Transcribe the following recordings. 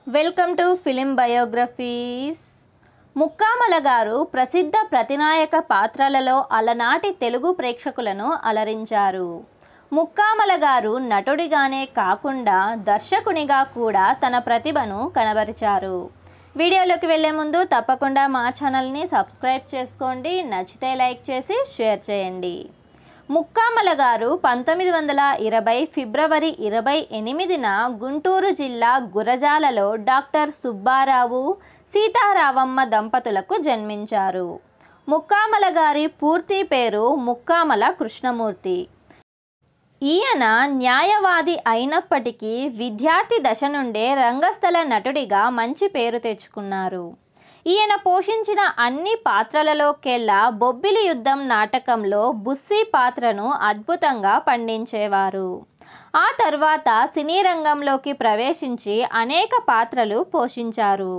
welcome to film biographies Mukkamala garu ప్రసిద్ధ ప్రతినాయక పాత్రలలో అలనాటి తెలుగు ప్రేక్షకులను అలరించారు ముక్కామల గారు నటుడిగానే కాకుండా దర్శకునిగా కూడా తన ప్రతిభను కనబరిచారు వీడియోలోకి వెళ్ళే ముందు తప్పకుండా మా ఛానల్ని సబ్స్క్రైబ్ చేసుకోండి నచ్చితే లైక్ చేసి షేర్ చేయండి ముక్కామల గారు పంతొమ్మిది వందల ఇరవై ఫిబ్రవరి ఇరవై ఎనిమిదిన గుంటూరు జిల్లా గురజాలలో డాక్టర్ సుబ్బారావు సీతారావమ్మ దంపతులకు జన్మించారు ముక్కామల గారి పూర్తి పేరు ముక్కామల కృష్ణమూర్తి ఈయన న్యాయవాది అయినప్పటికీ విద్యార్థి దశ నుండే రంగస్థల నటుడిగా మంచి పేరు తెచ్చుకున్నారు ఈయన పోషించిన అన్ని పాత్రలలోకెల్లా బొబ్బిలి యుద్ధం నాటకంలో బుస్సీ పాత్రను అద్భుతంగా పండించేవారు ఆ తర్వాత సినీ రంగంలోకి ప్రవేశించి అనేక పాత్రలు పోషించారు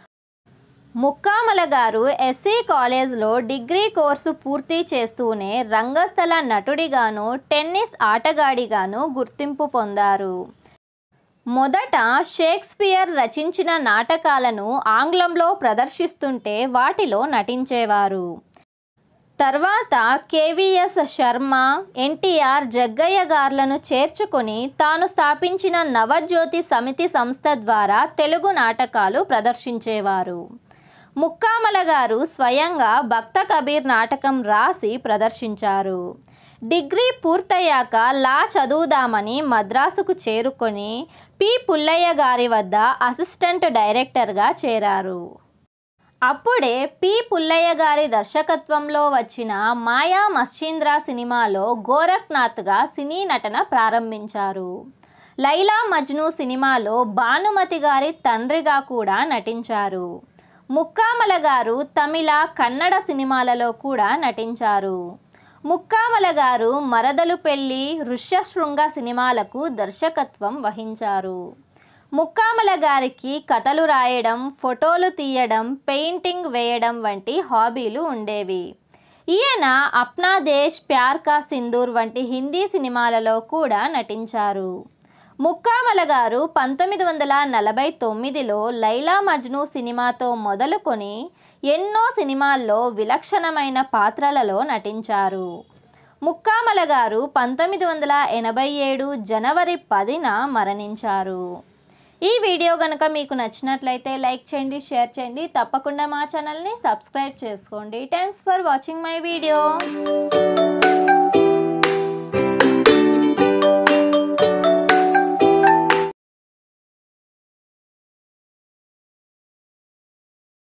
ముక్కామల గారు ఎస్సీ కాలేజ్లో డిగ్రీ కోర్సు పూర్తి చేస్తూనే రంగస్థల నటుడిగాను టెన్నిస్ ఆటగాడిగాను గుర్తింపు పొందారు మొదట షేక్స్పియర్ రచించిన నాటకాలను ఆంగ్లంలో ప్రదర్శిస్తుంటే వాటిలో నటించేవారు తర్వాత కేవీఎస్ శర్మ ఎన్టీఆర్ జగ్గయ్య గార్లను చేర్చుకొని తాను స్థాపించిన నవజ్యోతి సమితి సంస్థ ద్వారా తెలుగు నాటకాలు ప్రదర్శించేవారు ముక్కామల గారు స్వయంగా భక్త కబీర్ నాటకం రాసి ప్రదర్శించారు డిగ్రీ పూర్తయ్యాక లా చదువుదామని మద్రాసుకు చేరుకొని పి పుల్లయ్య గారి వద్ద అసిస్టెంట్ డైరెక్టర్గా చేరారు అప్పుడే పి పుల్లయ్య గారి దర్శకత్వంలో వచ్చిన మాయా మశ్చీంద్ర సినిమాలో గోరఖ్నాథ్గా సినీ నటన ప్రారంభించారు లైలా మజ్ను సినిమాలో భానుమతి గారి తండ్రిగా కూడా నటించారు ముక్కామల గారు తమిళ కన్నడ సినిమాలలో కూడా నటించారు ముక్కామల గారు మరదలు పెళ్లి ఋష్యశృంగ సినిమాలకు దర్శకత్వం వహించారు ముక్కామల గారికి కథలు రాయడం ఫోటోలు తీయడం పెయింటింగ్ వేయడం వంటి హాబీలు ఉండేవి ఈయన అప్నా దేశ్ ప్యార్ కా సింధూర్ వంటి హిందీ సినిమాలలో కూడా నటించారు ముక్కామల గారు పంతొమ్మిది వందల నలభై తొమ్మిదిలో లైలా మజ్ను సినిమాతో మొదలుకొని ఎన్నో సినిమాల్లో విలక్షణమైన పాత్రలలో నటించారు ముక్కామల గారు పంతొమ్మిది వందల ఎనభై ఏడు జనవరి పదిన మరణించారు ఈ వీడియో కనుక మీకు నచ్చినట్లయితే లైక్ చేయండి షేర్ చేయండి తప్పకుండా మా ఛానల్ని సబ్స్క్రైబ్ చేసుకోండి thanks for watching my video